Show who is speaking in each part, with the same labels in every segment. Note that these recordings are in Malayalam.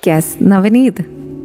Speaker 1: യെസ് നവനീത്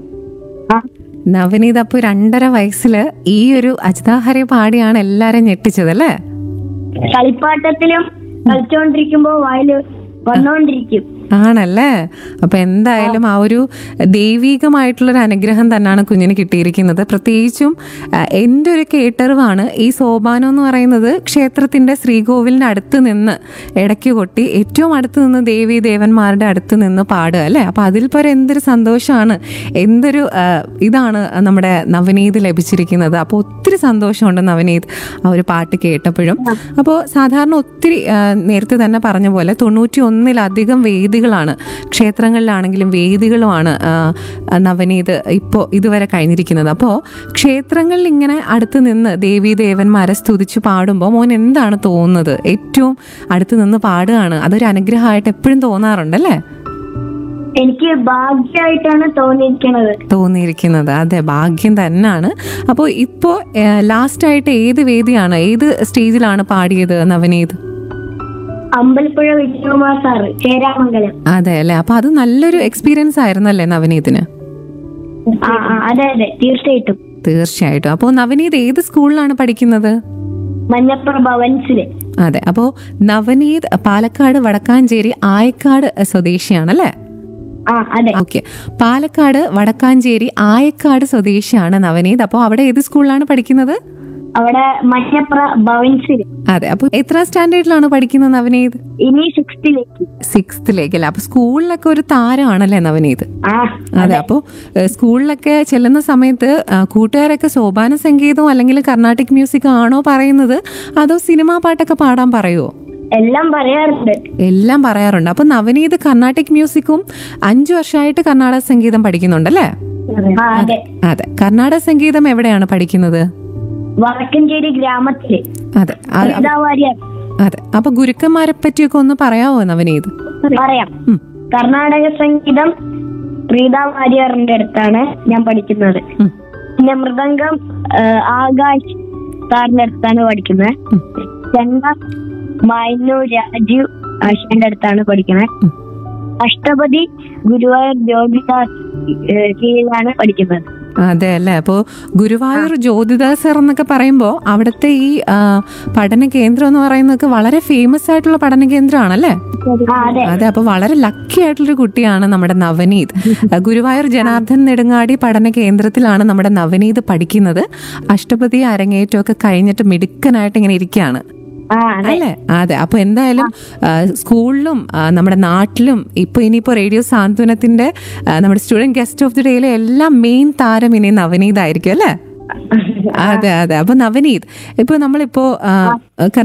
Speaker 2: ആ
Speaker 1: നവനീത് അപ്പോൾ രണ്ടര വയസ്സിൽ ഈ ഒരു അജിതാഹരി പാടിയാണ് എല്ലാരും ഞെട്ടിച്ചത് അല്ലേ
Speaker 2: കളിപ്പാട്ടത്തിലും കളിച്ചോണ്ടിരിക്കുമ്പോ വായില് വന്നോണ്ടിരിക്കും
Speaker 1: ആണല്ലേ അപ്പൊ എന്തായാലും ആ ഒരു ദൈവികമായിട്ടുള്ളൊരു അനുഗ്രഹം തന്നെയാണ് കുഞ്ഞിന് കിട്ടിയിരിക്കുന്നത് പ്രത്യേകിച്ചും ആ, എൻ്റെ ഒരു കേട്ടറിവാണ് ഈ സോപാനം എന്ന് പറയുന്നത് ക്ഷേത്രത്തിന്റെ ശ്രീകോവിലിന്റെ അടുത്ത് നിന്ന് ഇടയ്ക്ക് കൊട്ടി ഏറ്റവും അടുത്ത് നിന്ന് ദേവി ദേവന്മാരുടെ അടുത്ത് നിന്ന് പാടുക അല്ലേ അപ്പൊ അതിൽ പരം എന്തൊരു സന്തോഷമാണ് എന്തൊരു ആ, ഇതാണ് നമ്മുടെ നവനീത് ലഭിച്ചിരിക്കുന്നത് അപ്പോൾ ഒത്തിരി സന്തോഷമുണ്ട് നവനീത് ആ ഒരു പാട്ട് കേട്ടപ്പോഴും അപ്പോൾ സാധാരണ ഒത്തിരി ആ, നേരത്തെ തന്നെ പറഞ്ഞ പോലെ തൊണ്ണൂറ്റി ഒന്നിലധികം വേദികളാണ് ക്ഷേത്രങ്ങളിലാണെങ്കിലും വേദികളുമാണ് ആ, ആ, നവനീത് ഇപ്പോൾ ഇതുവരെ കഴിഞ്ഞിരിക്കുന്നത് അപ്പോൾ ക്ഷേത്രങ്ങളിൽ ഇങ്ങനെ അടുത്ത് നിന്ന് ദേവി ദേവന്മാരെ സ്തുതിച്ച് പാടുമ്പോൾ മോൻ എന്താണ് തോന്നുന്നത് ഏറ്റവും അടുത്ത് നിന്ന് പാടുകയാണ് അതൊരു അനുഗ്രഹമായിട്ട് എപ്പോഴും തോന്നാറുണ്ടല്ലേ
Speaker 2: എനിക്ക് ഭാഗ്യമായിട്ടാണ് തോന്നിയിരിക്കണത്
Speaker 1: തോന്നിയിരിക്കുന്നത് അതെ ഭാഗ്യം തന്നെയാണ് അപ്പോൾ ഇപ്പോൾ ലാസ്റ്റ് ആയിട്ട് ഏത് വേദിയാണ് ഏത് സ്റ്റേജിലാണ് പാടിയത് നവനീത്
Speaker 2: അമ്പലപ്പുഴ വിജയകുമാർ സാറ് ചേരാമംഗലം
Speaker 1: അതെ അല്ലേ അപ്പൊ അത് നല്ലൊരു എക്സ്പീരിയൻസ് ആയിരുന്നല്ലേ നവനീതിന്
Speaker 2: ആ ആ, അതെ അതെ തീർച്ചയായിട്ടും
Speaker 1: തീർച്ചയായിട്ടും അപ്പോൾ നവനീത് ഏത് സ്കൂളിലാണ് പഠിക്കുന്നത്
Speaker 2: മഞ്ഞപ്പുറ ഭവൻസില്
Speaker 1: അതെ അപ്പോൾ നവനീത് പാലക്കാട് വടക്കാഞ്ചേരി ആയക്കാട് സ്വദേശിയാണല്ലേ
Speaker 2: ആ അതെ
Speaker 1: ഓക്കെ പാലക്കാട് വടക്കാഞ്ചേരി ആയക്കാട് സ്വദേശിയാണ് നവനീത് അപ്പോൾ അവിടെ ഏത് സ്കൂളിലാണ് പഠിക്കുന്നത്
Speaker 2: അവിടെ മഞ്ഞപ്പുറ ഭവൻസില്
Speaker 1: അതെ അപ്പോൾ എത്ര സ്റ്റാൻഡേർഡിലാണ് പഠിക്കുന്നത് നവനീത്
Speaker 2: ഇനി സിക്സ്ത്തിലേക്ക്
Speaker 1: സിക്സ്ത്തിലേക്ക് അല്ലേ അപ്പൊ സ്കൂളിലൊക്കെ ഒരു താരമാണല്ലേ നവനീത്
Speaker 2: ആ
Speaker 1: അതെ അപ്പോൾ സ്കൂളിലൊക്കെ ചെല്ലുന്ന സമയത്ത് ആ, കൂട്ടുകാരൊക്കെ സോപാന സംഗീതവും അല്ലെങ്കിൽ കർണാട്ടിക് മ്യൂസിക് ആണോ പറയുന്നത് അതോ സിനിമാ പാട്ടൊക്കെ പാടാൻ പറയുമോ
Speaker 2: എല്ലാം പറയാറുണ്ട്
Speaker 1: എല്ലാം പറയാറുണ്ട് അപ്പൊ നവനീത് കർണാട്ടിക് മ്യൂസിക്കും അഞ്ചു വർഷമായിട്ട് കർണാടക സംഗീതം പഠിക്കുന്നുണ്ടല്ലേ
Speaker 2: ആ അതെ
Speaker 1: അതെ കർണാടക സംഗീതം എവിടെയാണ് പഠിക്കുന്നത്
Speaker 2: വടക്കഞ്ചേരി ഗ്രാമത്തില്
Speaker 1: അതെ ആ,
Speaker 2: സരിതാ വാര്യർ
Speaker 1: അതെ അപ്പൊ ഗുരുക്കന്മാരെ പറ്റിയൊക്കെ ഒന്ന് പറയാവോ നവനീത്
Speaker 2: പറയാം
Speaker 1: ഉം.
Speaker 2: കർണാടക സംഗീതം പ്രീത വാര്യറിന്റെ അടുത്താണ് ഞാൻ പഠിക്കുന്നത്
Speaker 1: ഉം.
Speaker 2: പിന്നെ മൃദംഗം ആ, ആകാശ് സാറിന്റെ അടുത്താണ് പഠിക്കുന്നത്
Speaker 1: ഉം.
Speaker 2: ചെണ്ട മൈനു രാജു ആശാന്റെ അടുത്താണ് പഠിക്കുന്നത്
Speaker 1: ഉം.
Speaker 2: അഷ്ടപതി ഗുരുവായൂർ ജ്യോതിദാസ് ഏ, കീഴിലാണ് പഠിക്കുന്നത്
Speaker 1: അതെ അല്ലേ അപ്പോൾ ഗുരുവായൂർ ജ്യോതിദാസ് സർ എന്നൊക്കെ പറയുമ്പോൾ അവിടുത്തെ ഈ ആ, പഠന കേന്ദ്രം എന്ന് പറയുന്നതൊക്കെ വളരെ ഫേമസ് ആയിട്ടുള്ള പഠന കേന്ദ്രമാണല്ലേ
Speaker 2: ആ അതെ
Speaker 1: അതെ അപ്പോൾ വളരെ ലക്കി ആയിട്ടുള്ളൊരു കുട്ടിയാണ് നമ്മുടെ നവനീത് ആ, ഗുരുവായൂർ ജനാർദ്ദൻ നെടുങ്ങാടി പഠന കേന്ദ്രത്തിലാണ് നമ്മുടെ നവനീത് പഠിക്കുന്നത് അഷ്ടപതി അരങ്ങേറ്റമൊക്കെ കഴിഞ്ഞിട്ട് മിടുക്കനായിട്ട് ഇങ്ങനെ ഇരിക്കുകയാണ്
Speaker 2: ആ അതെ
Speaker 1: അല്ലേ അതെ അപ്പൊ എന്തായാലും ആ, സ്കൂളിലും ആ, നമ്മുടെ നാട്ടിലും ഇപ്പൊ ഇനിയിപ്പോ റേഡിയോ സാന്ത്വനത്തിന്റെ ആ, നമ്മുടെ സ്റ്റുഡന്റ് ഗസ്റ്റ് ഓഫ് ദി ഡേയിലെ എല്ലാം മെയിൻ താരം ഇനി നവനീത് ആയിരിക്കും അല്ലേ അതെ അതെ അപ്പൊ നവനീത് ഇപ്പൊ നമ്മളിപ്പോ ആ,